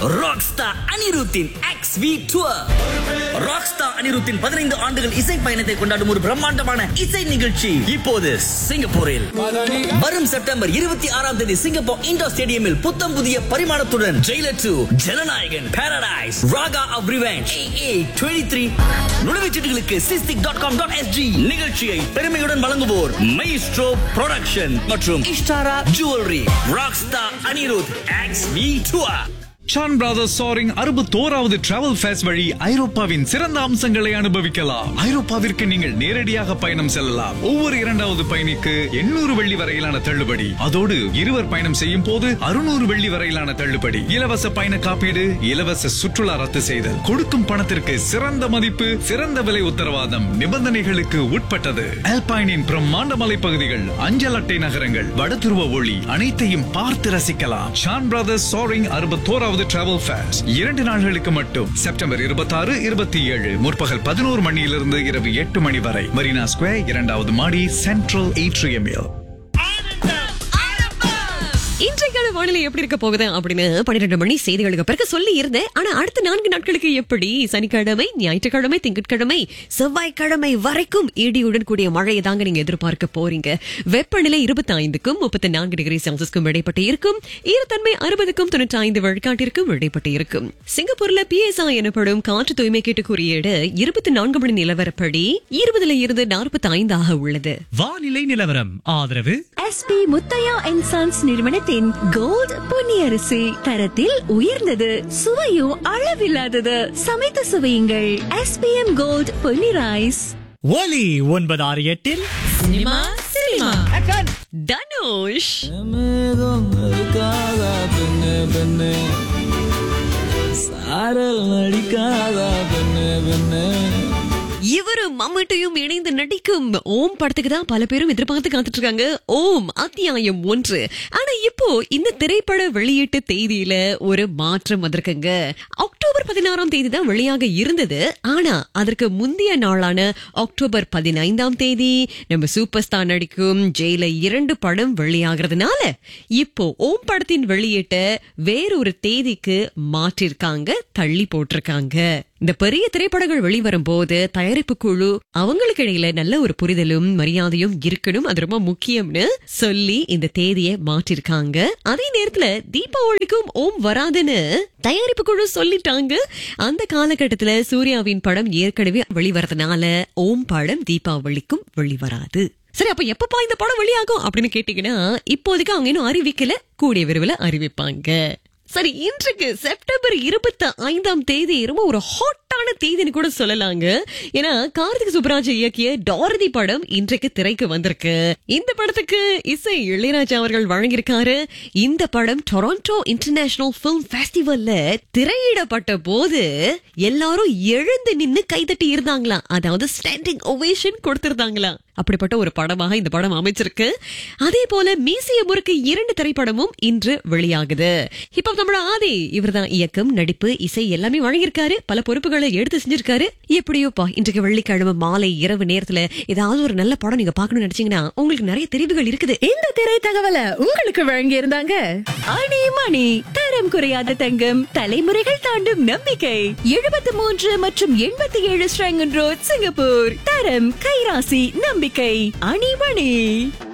Rockstar அனிருத்தின் X V tour Rockstar அனிருத்தின் பதினைந்து ஆண்டுகள் இசை பயணத்தை கொண்டாடும் ஒரு பிரம்மாண்டமான இசை நிகழ்ச்சி இப்போது சிங்கப்பூரில் வரும் செப்டம்பர் இருபத்தி ஆறாம் தேதி சிங்கப்பூர் இண்டோர் ஸ்டேடியமில் புத்தம் புதிய பரிமாணத்துடன் ஜெயிலர் டூ ஜனநாயகன் பாரடைஸ் ராகா of revenge A twenty three நுழைவுச்சீட்டுகளுக்கு சிஸ்திக் டாட் காம் டாட் எஸ்ஜி நிகழ்ச்சியை பெருமையுடன் வழங்குவோர் மைஸ்ட்ரோ ப்ரொடக்ஷன் மற்றும் Ishtara jewellery rockstar Anirudh X V tour Shan brothers சாரிங் அறுபத்தோராவது டிராவல் ஃபேஸ் வழி ஐரோப்பாவின் சிறந்த அம்சங்களை அனுபவிக்கலாம் ஐரோப்பாவிற்கு நீங்கள் நேரடியாக பயணம் செல்லலாம் ஒவ்வொரு இரண்டாவது பயணிக்கு எண்ணூறு வெள்ளி வரையிலான தள்ளுபடி அதோடு இருவர் பயணம் செய்யும் போது அறுநூறு வெள்ளி வரையிலான தள்ளுபடி இலவச பயண காப்பீடு இலவச சுற்றுலா ரத்து செய்தல் கொடுக்கும் பணத்திற்கு சிறந்த மதிப்பு சிறந்த விலை உத்தரவாதம் நிபந்தனைகளுக்கு உட்பட்டது ஆல்பைனின் பிரம்மாண்ட மலைப்பகுதிகள் அஞ்சல் அட்டை நகரங்கள் வடதுருவ ஒளி அனைத்தையும் பார்த்து ரசிக்கலாம் ஷான் பிரதர்ஸ் சாரிங் அறுபத்தோராவது டிராவல் ஃபேஸ்ட் இரண்டு நாள்களுக்கு மட்டும் செப்டம்பர் இருபத்தாறு இருபத்தி ஏழு முற்பகல் பதினோரு மணியிலிருந்து இரவு எட்டு மணி வரை மரீனா ஸ்கொயர் இரண்டாவது மாடி சென்ட்ரல் ஏட்ரியமில் இன்றைக்கான வானிலை எப்படி இருக்க போகுது அப்படின்னு பன்னிரெண்டு மணி செய்திகளுக்கு பிறகு சொல்லி இருந்தேன் ஆனா அடுத்த நான்கு நாட்களுக்கு எப்படி சனிக்கிழமை ஞாயிற்றுக்கிழமை திங்கட்கிழமை செவ்வாய்க்கிழமை வரைக்கும் இடியுடன் கூடிய மழையை தாங்க நீங்க எதிர்பார்க்க போறீங்க வெப்பநிலை இருபத்தி ஐந்துக்கும் முப்பத்தி நான்கு டிகிரி செல்சியஸ்க்கும் இடைப்பட்டு இருக்கும் ஈரத்தன்மை அறுபதுக்கும் தொண்ணூற்றி ஐந்து விழுக்காட்டிற்கும் இடைப்பட்டு இருக்கும் சிங்கப்பூர்ல பிஎஸ்ஐ எனப்படும் காற்று தூய்மை கேட்டு குறியீடு இருபத்தி நான்கு மணி நிலவரப்படி இருபதுல இருந்து நாற்பத்தி ஐந்தாக உள்ளது வானிலை நிலவரம் ஆதரவு எஸ்பி முத்தையா அண்ட் சன்ஸ் நிறுவனத்தின் கோல்ட் பொன்னியரிசி தரத்தில் உயர்ந்தது சுவையும் அளவில்லாதது சமைத்து சுவையுங்கள் எஸ்பிஎம் கோல்ட் பொன்னி ரைஸ் ஒலி ஒன்பது ஆறு எட்டில் சினிமா சினிமா தனுஷ் மேகம் இருக்காதா பெண்ணு பெண்ணு சாரல் நடிக்காதா பெண்ணு பெண்ணு இவரும் மம்மிட்டையும் இணைந்து நடிக்கும் ஓம் படத்துக்கு தான் பல பேரும் எதிர்பார்த்து காத்துட்டு இருக்காங்க ஓம் அத்தியாயம் ஒன்று ஆனா இப்போ இந்த திரைப்பட வெளியீட்டு தேதியில ஒரு மாற்றம் வந்திருக்குங்க அக்டோபர் பதினாறாம் தேதி தான் வெளியாக இருந்தது ஆனா அதற்கு முந்தைய நாளான அக்டோபர் பதினைந்தாம் தேதி நம்ம சூப்பர் ஸ்டார் நடிக்கும் ஜெயில இரண்டு படம் வெளியாகிறதுனால இப்போ ஓம் படத்தின் வெளியீட்டை வேறொரு தேதிக்கு மாற்றிருக்காங்க தள்ளி போட்டிருக்காங்க இந்த பெரிய திரைப்படங்கள் வெளிவரும் போது தயாரிப்பு குழு அவங்களுக்கு இடையில நல்ல ஒரு புரிதலும் மரியாதையும் இருக்கணும் அது ரொம்ப முக்கியம்னு சொல்லி இந்த தேதியை மாற்றிருக்காங்க அதே நேரத்துல தீபாவளிக்கும் ஓம் வராதுன்னு தயாரிப்பு குழு சொல்லிட்டாங்க அந்த காலகட்டத்துல சூர்யாவின் படம் ஏற்கனவே வெளிவரதுனால ஓம் படம் தீபாவளிக்கும் வெளிவராது சரி அப்ப எப்பப்பா இந்த படம் வெளியாகும் அப்படின்னு கேட்டீங்கன்னா இப்போதைக்கு அவங்க இன்னும் அறிவிக்கல கூடிய விரைவில் அறிவிப்பாங்க சரி இன்றைக்கு செப்டம்பர் இருபத்தி ஐந்தாம் தேதி ரொம்ப ஒரு ஹாட்டான தேதின்னு கூட சொல்லலாங்க ஏன்னா கார்த்திக் சுப்ராஜ் இயக்கிய டாரதி படம் இன்றைக்கு திரைக்கு வந்திருக்கு இந்த படத்துக்கு இசை இளையராஜா அவர்கள் வழங்கியிருக்காரு இந்த படம் டொராண்டோ இன்டர்நேஷனல் பிலிம் ஃபெஸ்டிவல்ல திரையிடப்பட்ட போது எல்லாரும் எழுந்து நின்னு கைதட்டி இருந்தாங்களாம் அதாவது ஸ்டாண்டிங் ஒவேஷன் கொடுத்திருந்தாங்களாம் அப்படிப்பட்ட ஒரு படமாக இந்த படம் அமைச்சிருக்கு அதே போல மீசிய முறுக்கு இரண்டு திரைப்படமும் இன்று வெளியாகுது இப்ப நம்மளோட ஆதி இவர்தான் இயக்கம் நடிப்பு இசை எல்லாமே வழங்கியிருக்காரு பல பொறுப்புகளை எடுத்து செஞ்சிருக்காரு எப்படியோப்பா இன்றைக்கு வெள்ளிக்கிழமை மாலை இரவு நேரத்துல ஏதாவது ஒரு நல்ல படம் நீங்க பாக்கணும்னு நினைச்சீங்கன்னா உங்களுக்கு நிறைய தெரிவுகள் இருக்குது இந்த திரை தகவலை உங்களுக்கு வழங்கி இருந்தாங்க அணி மணி தரம் குறையாத தங்கம் தலைமுறைகள் தாண்டும் நம்பிக்கை எழுபத்தி மூன்று மற்றும் எண்பத்தி ஏழு ஸ்ரங்கன் ரோட் சிங்கப்பூர் தரம் கைராசி நம்பிக்கை அணி மணி